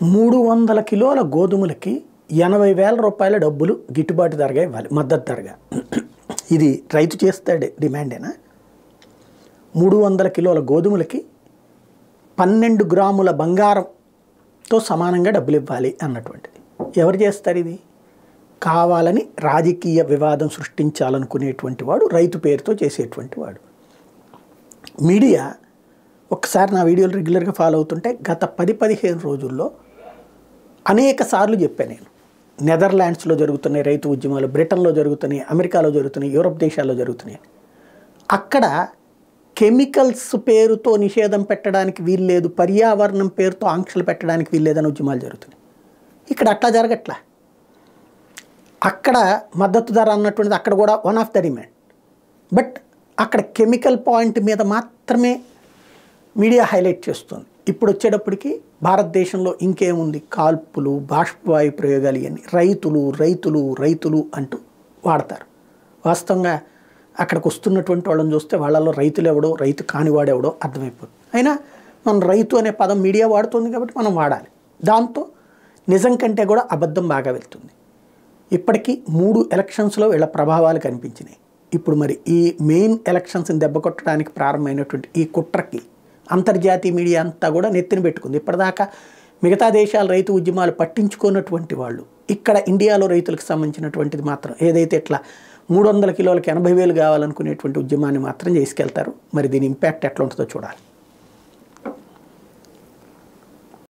మూడు వందల కిలోల గోధుమలకి ఎనభై వేల రూపాయల డబ్బులు గిట్టుబాటు ధరగా ఇవ్వాలి మద్దతు ధరగా ఇది రైతు చేస్తాడే డిమాండేనా మూడు వందల కిలోల గోధుమలకి పన్నెండు గ్రాముల బంగారంతో సమానంగా డబ్బులు ఇవ్వాలి అన్నటువంటిది ఎవరు చేస్తారు ఇది కావాలని రాజకీయ వివాదం సృష్టించాలనుకునేటువంటి వాడు రైతు పేరుతో చేసేటువంటి వాడు మీడియా ఒకసారి నా వీడియోలు రెగ్యులర్గా ఫాలో అవుతుంటే గత పది పదిహేను రోజుల్లో అనేక సార్లు చెప్పాను నేను నెదర్లాండ్స్లో జరుగుతున్నాయి రైతు ఉద్యమాలు బ్రిటన్లో జరుగుతున్నాయి అమెరికాలో జరుగుతున్నాయి యూరప్ దేశాల్లో జరుగుతున్నాయి అక్కడ కెమికల్స్ పేరుతో నిషేధం పెట్టడానికి వీల్లేదు పర్యావరణం పేరుతో ఆంక్షలు పెట్టడానికి వీల్లేదని ఉద్యమాలు జరుగుతున్నాయి ఇక్కడ అట్లా జరగట్లా అక్కడ మద్దతు ధర అన్నటువంటిది అక్కడ కూడా one of the demand but అక్కడ కెమికల్ పాయింట్ మీద మాత్రమే మీడియా హైలైట్ చేస్తుంది ఇప్పుడు వచ్చేటప్పటికి భారతదేశంలో ఇంకేముంది కాల్పులు బాష్పవాయు ప్రయోగాలు ఇవన్నీ రైతులు రైతులు రైతులు అంటూ వాడతారు వాస్తవంగా అక్కడికి వస్తున్నటువంటి వాళ్ళని చూస్తే వాళ్ళలో రైతులు ఎవడో రైతు కానివాడెవడో అర్థమైపోతుంది అయినా మనం రైతు అనే పదం మీడియా వాడుతుంది కాబట్టి మనం వాడాలి దాంతో నిజం కంటే కూడా అబద్ధం బాగా వెళ్తుంది ఇప్పటికీ మూడు ఎలక్షన్స్లో వీళ్ళ ప్రభావాలు కనిపించినాయి ఇప్పుడు మరి ఈ మెయిన్ ఎలక్షన్స్ని దెబ్బ కొట్టడానికి ప్రారంభమైనటువంటి ఈ కుట్రకి అంతర్జాతీయ మీడియా అంతా కూడా నెత్తిన పెట్టుకుంది ఇప్పటిదాకా మిగతా దేశాల రైతు ఉద్యమాలు పట్టించుకున్నటువంటి వాళ్ళు ఇక్కడ ఇండియాలో రైతులకు సంబంధించినటువంటిది మాత్రం ఏదైతే ఇట్లా మూడు వందల కిలోలకి ఎనభై వేలు కావాలనుకునేటువంటి ఉద్యమాన్ని మాత్రం చేసుకెళ్తారు మరి దీని ఇంపాక్ట్ ఎట్లా ఉంటుందో చూడాలి